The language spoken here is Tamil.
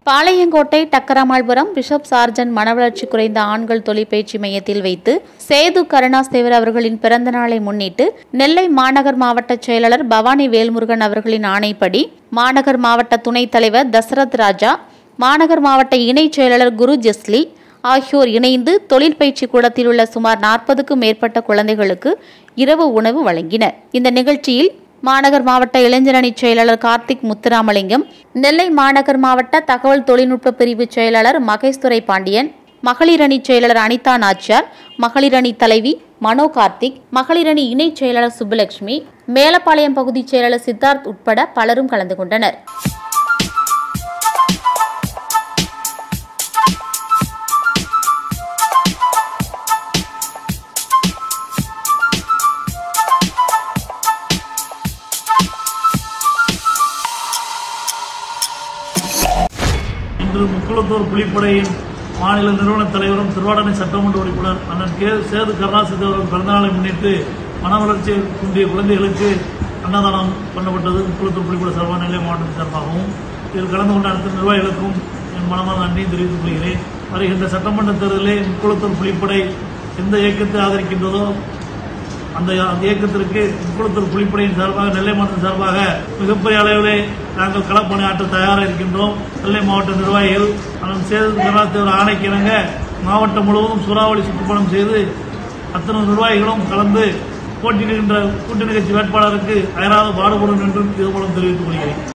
பாளையங்கோட்டை டக்கராமாள்புரம் பிஷப் சார்ஜன் மனவளர்ச்சி குறைந்த ஆண்கள் தொழிற்பயிற்சி மையத்தில் வைத்து சேது கருணாஸ் தேவர் அவர்களின் பிறந்த நாளை முன்னிட்டு நெல்லை மாநகர் மாவட்ட செயலாளர் பவானி வேல்முருகன் அவர்களின் ஆணைப்படி மாநகர் மாவட்ட துணைத் தலைவர் தசரத் ராஜா மாநகர் மாவட்ட இணைச் செயலாளர் குரு ஜெஸ்லி ஆகியோர் இணைந்து தொழில் பயிற்சி கூடத்தில் உள்ள சுமார் நாற்பதுக்கும் மேற்பட்ட குழந்தைகளுக்கு இரவு உணவு வழங்கினர் இந்த நிகழ்ச்சியில் மாநகர் மாவட்ட இளைஞரணி செயலாளர் கார்த்திக் முத்துராமலிங்கம் நெல்லை மாநகர் மாவட்ட தகவல் தொழில்நுட்ப பிரிவு செயலாளர் மகேஸ்துரை பாண்டியன் மகளிரணி செயலாளர் அனிதா நாச்சியார் மகளிரணி தலைவி மனோ கார்த்திக் மகளிரணி இணைச் செயலாளர் சுப்புலட்சுமி மேலப்பாளையம் பகுதி செயலாளர் சித்தார்த் உட்பட பலரும் கலந்து கொண்டனர் இன்று முக்குளத்தூர் புலிப்படையின் மாநில நிறுவன தலைவரும் திருவாடனை சட்டமன்ற உறுப்பினர் அண்ணன் கே சேது கருணாசிரி அவர்கள் பிறந்தநாளை முன்னிட்டு மன வளர்ச்சி குன்றிய குழந்தைகளுக்கு அன்னதானம் பண்ணப்பட்டது முக்குளத்தூர் புலிப்படை சார்பாக நெல்லை மாவட்டம் சார்பாகவும் இதில் கலந்து கொண்ட அனைத்து நிர்வாகிகளுக்கும் என் மனமான நன்றியை தெரிவித்துக் கொள்கிறேன் வருகின்ற சட்டமன்ற தேர்தலில் முக்குளத்தூர் புலிப்படை எந்த இயக்கத்தை ஆதரிக்கின்றதோ அந்த அந்த இயக்கத்திற்கு முக்குளத்தூர் புலிப்படையின் சார்பாக நெல்லை மாவட்டம் சார்பாக மிகப்பெரிய அளவிலே நாங்கள் களப்பணியாற்ற தயாராக இருக்கின்றோம் நெல்லை மாவட்ட நிர்வாகிகள் அண்ணன் சேது கருணாத்தேவர் ஆணைக்கு இணங்க மாவட்டம் முழுவதும் சூறாவளி சுற்றுப்பயணம் செய்து அத்தனை நிர்வாகிகளும் கலந்து போட்டியிடுகின்ற கூட்டணி கட்சி வேட்பாளருக்கு அயராது பாடுபடும் என்றும் இது மூலம் தெரிவித்துக் கொள்கிறேன்